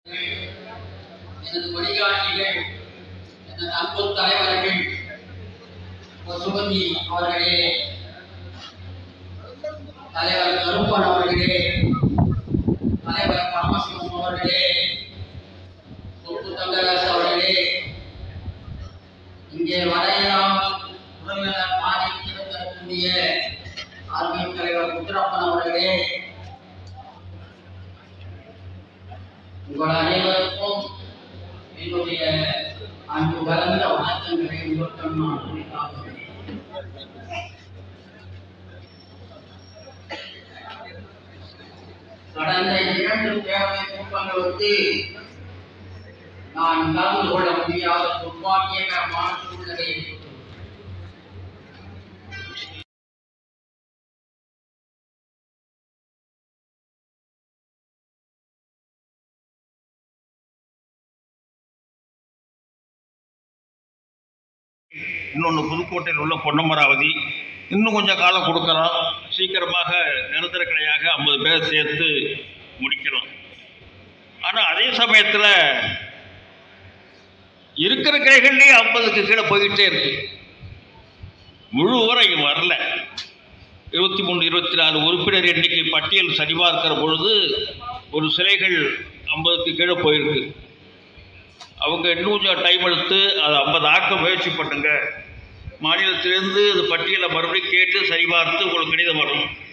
எனது வழிகாட்டிகள் எனது அன்பு தலைவர்கள் பசுபதி அவர்களே தலைவர் கருப்பன் அவர்களே தலைவர் பரமசிவம் அவர்களே சொத்து தங்கராஜ் அவர்களே இங்கே வரையலாம் உறவினர் பாதித்திருக்கக்கூடிய ஆர்மி தலைவர் முத்துரப்பன் அவர்களே உங்கள் அனைவருக்கும் என்னுடைய அன்பு கலந்த வணக்கங்களை உங்களுடன் நான் குறிப்பாக கடந்த இரண்டு பேரவை கூட்டங்களுக்கு நான் கலந்து கொள்ள முடியாத துர்பாக்கியகரமான சூழ்நிலை இன்னொன்று புதுக்கோட்டையில் உள்ள பொன்னமராவதி இன்னும் கொஞ்சம் காலம் கொடுக்கலாம் சீக்கிரமாக நிரந்தர கிளையாக ஐம்பது பேர் சேர்த்து முடிக்கலாம் ஆனால் அதே சமயத்தில் இருக்கிற கிளைகள்லேயே ஐம்பதுக்கு கீழே போய்கிட்டே இருக்கு முழு விவரம் வரல இருபத்தி மூணு இருபத்தி நாலு உறுப்பினர் எண்ணிக்கை பட்டியல் சரிபார்க்கிற பொழுது ஒரு சிலைகள் ஐம்பதுக்கு கீழே போயிருக்கு அவங்க இன்னும் கொஞ்சம் டைம் எடுத்து அதை ஐம்பது ஆக்க முயற்சி பண்ணுங்க மாநிலத்திலிருந்து அது பட்டியலை மறுபடியும் கேட்டு சரிபார்த்து உங்களுக்கு கணிதம் வரும்